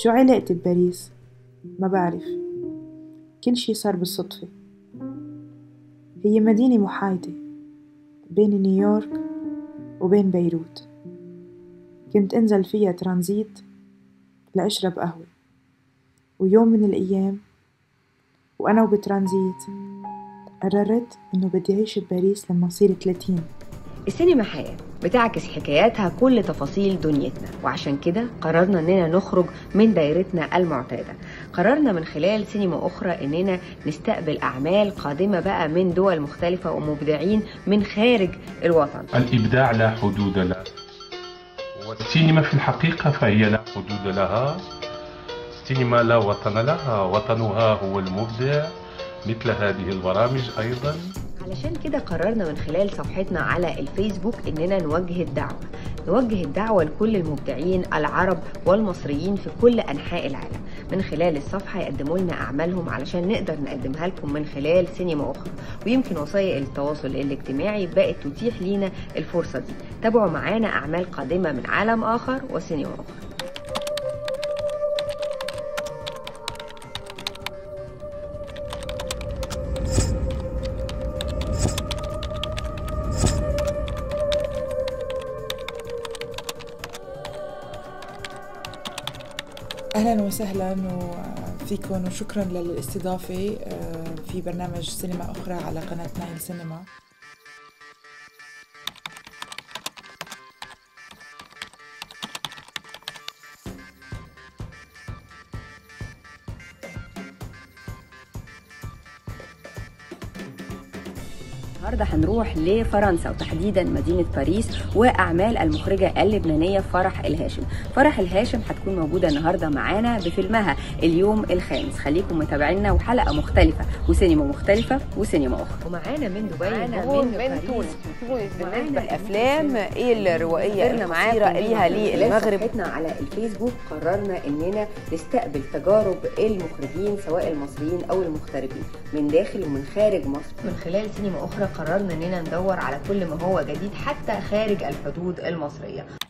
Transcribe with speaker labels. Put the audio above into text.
Speaker 1: شو علاقتي بباريس؟ ما بعرف كل شي صار بالصدفة هي مدينة محايدة بين نيويورك وبين بيروت كنت انزل فيها ترانزيت لأشرب قهوة ويوم من الأيام وأنا وبترانزيت قررت إنه بدي أعيش بباريس لما أصير 30
Speaker 2: السينما حياة بتعكس حكاياتها كل تفاصيل دنيتنا وعشان كده قررنا اننا نخرج من دايرتنا المعتادة قررنا من خلال سينما اخرى اننا نستقبل اعمال قادمة بقى من دول مختلفة ومبدعين من خارج الوطن
Speaker 3: الإبداع لا حدود له والسينما في الحقيقة فهي لا حدود لها السينما لا وطن لها وطنها هو المبدع مثل هذه البرامج أيضا
Speaker 2: علشان كده قررنا من خلال صفحتنا على الفيسبوك اننا نوجه الدعوة نوجه الدعوة لكل المبدعين العرب والمصريين في كل انحاء العالم من خلال الصفحة يقدموا لنا اعمالهم علشان نقدر نقدمها لكم من خلال سينما اخرى ويمكن وسائل التواصل الاجتماعي بقت تتيح لينا الفرصة دي تابعوا معانا اعمال قادمة من عالم اخر وسينما اخرى
Speaker 1: أهلا وسهلا فيكم وشكرا للاستضافة في برنامج سينما أخرى على قناة نايل سينما
Speaker 2: النهارده هنروح لفرنسا وتحديدا مدينه باريس واعمال المخرجه اللبنانيه فرح الهاشم فرح الهاشم هتكون موجوده النهارده معانا بفيلمها اليوم الخامس خليكم متابعينا وحلقه مختلفه وسينما مختلفه وسينما اخرى ومعانا من دبي
Speaker 4: معانا
Speaker 2: نور
Speaker 4: من من تونس تونس بالنسبه
Speaker 2: معانا
Speaker 4: للافلام ايه الروائيه
Speaker 2: قدرنا
Speaker 4: القصيره ليها للمغرب
Speaker 2: صفحتنا على الفيسبوك قررنا اننا نستقبل تجارب المخرجين سواء المصريين او المغتربين من داخل ومن خارج مصر من خلال سينما اخرى قررنا اننا ندور على كل ما هو جديد حتى خارج الحدود المصريه